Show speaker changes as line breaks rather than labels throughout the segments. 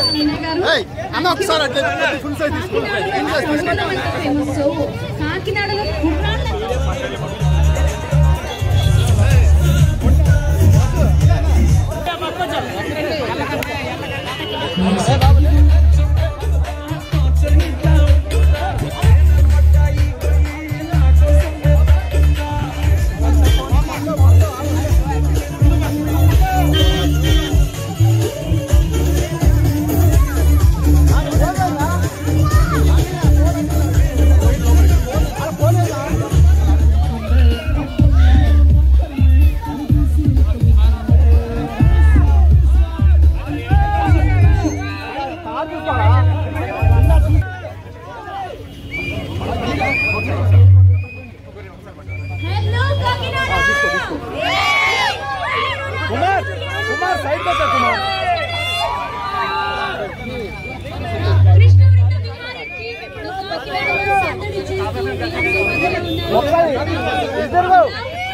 అన్న ఒకసారి అట్లే ఫుల్ సైజ్
ఫేమస్ కాకినాడలో కుర్రాళ్ళ హలో కాకినాడ కుమార్ కుమార్ సైడ్ కుమార్ కృష్ణవృత్త విహారీ టీం ఇప్పుడు కాకినాడలో సందడి చేస్తూ మీ అందరి మధ్యలో ఉన్నారు.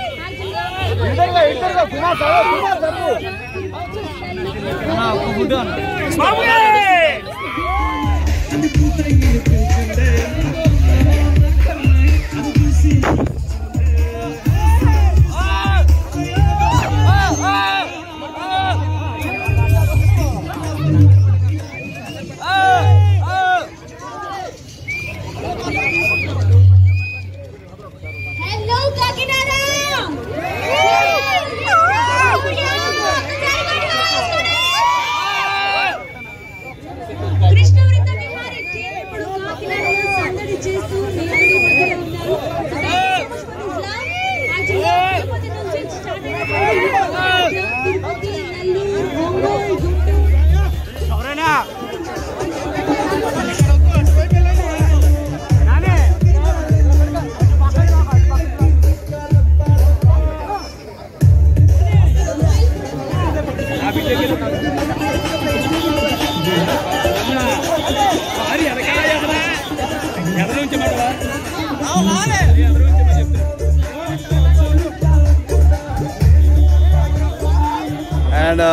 హలో కాకినాడ కృష్ణవృత్త విహారీ టీం ఇప్పుడు కాకినాడలో సందడి చేస్తూ మీ అందరి మధ్యలో ఉన్నారు యాక్చువల్గా తిరుపతి నుంచి స్టార్ట్ అయిన Tirupati Nellore Ongole Guntur
and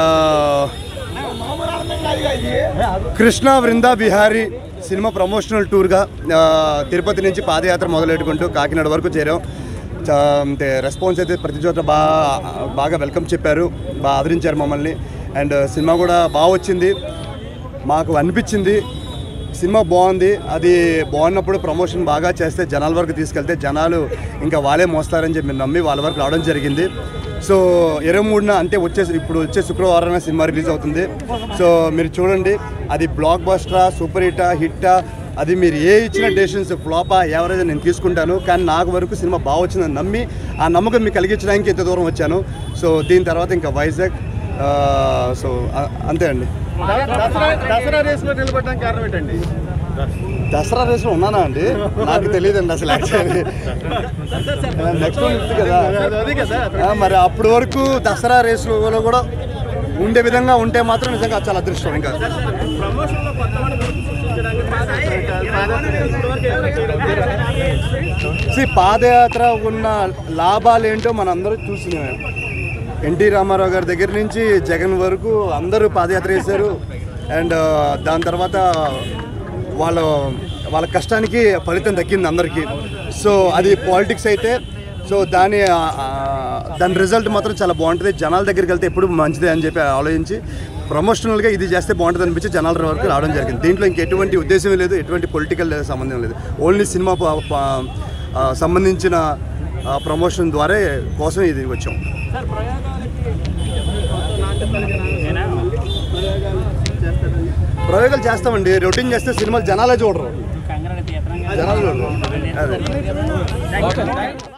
Krishna Vrinda Vihari cinema promotional టూర్గా ఆ, తిరుపతి నుంచి పాదయాత్ర మొదలెట్టుకుంటూ కాకినాడ వరకు చేరాం చా- అంటే రెస్పాన్స్ అయితే ప్రతి చోట బాగా బాగా వెల్కమ్ చెప్పారు బాగా ఆదరించారు మమ్మల్ని అండ్ సినిమా కూడా బాగా వచ్చింది మాకు అనిపించింది సినిమా బాగుంది అది బాగున్నప్పుడు ప్రమోషన్ బాగా చేస్తే జనాల వరకు తీసుకెళ్తే జనాలు ఇంకా వాళ్ళే మోస్తారని చెప్పి నమ్మి వాళ్ళ వరకు రావడం జరిగింది సో ఇరవై మూడున అంటే వచ్చే ఇప్పుడు వచ్చే శుక్రవారం సినిమా రిలీజ్ అవుతుంది సో మీరు చూడండి అది బ్లాక్ బస్టరా సూపర్ హిట్టా హిట్టా అది మీరు ఏ ఇచ్చిన డెసిషన్స్ ఫ్లాపా ఎవరైతే నేను తీసుకుంటాను కానీ నాకు వరకు సినిమా బాగా వచ్చిందని నమ్మి ఆ నమ్మకం మీకు కలిగించడానికి ఇంత దూరం వచ్చాను సో దీని తర్వాత ఇంకా వైజాగ్ ఆ, సో అ- అంతే అండి
దసరా రేస్ లో నిలబడడానికి కారణం ఏంటండి
దసరా రేసులో ఉన్నానా అండి నాకు తెలియదండి అసలు యాక్చువల్లీ నెక్స్ట్ ఉంది కదా
అది కదా
ఆ, మరి అప్పటి వరకు దసరా రేసులో కూడా ఉండే విధంగా ఉంటే మాత్రం నిజంగా చాలా అదృష్టం ఇంకా
ప్రమోషన్ లో కొత్త వాళ్ళని గుర్తించడానికి పాదయాత్ర ఇప్పటివరకు ఏమైనా చేయడం
See, పాదయాత్ర ఉన్న లాభాలు ఏంటో మనందరూ చూసినాం ఎన్టీ రామారావు గారి దగ్గర నుంచి జగన్ వరకు అందరూ పాదయాత్ర చేశారు అండ్ దాని తర్వాత వాళ్ళ వాళ్ళ కష్టానికి ఫలితం దక్కింది అందరికీ సో అది పాలిటిక్స్ అయితే సో దాని ఆ, ఆ, దాని రిజల్ట్ మాత్రం చాలా బాగుంటుంది జనాల దగ్గరికి వెళ్తే ఎప్పుడు మంచిదే అని చెప్పి ఆలోచించి ప్రమోషనల్గా ఇది చేస్తే బాగుంటుంది అనిపించి జనాల వరకు రావడం జరిగింది దీంట్లో ఇంక ఎటువంటి ఉద్దేశం లేదు ఎటువంటి పొలిటికల్ సంబంధం లేదు ఓన్లీ సినిమా ప- ప- ఆ, సంబంధించిన ఆ, ప్రమోషన్ ద్వారా కోసం ఇది వచ్చాం ప్రయోగాలు చేస్తామండి రొటీన్ చేస్తే సినిమాలు జనాలే చూడరు జనాలు చూడరు అదే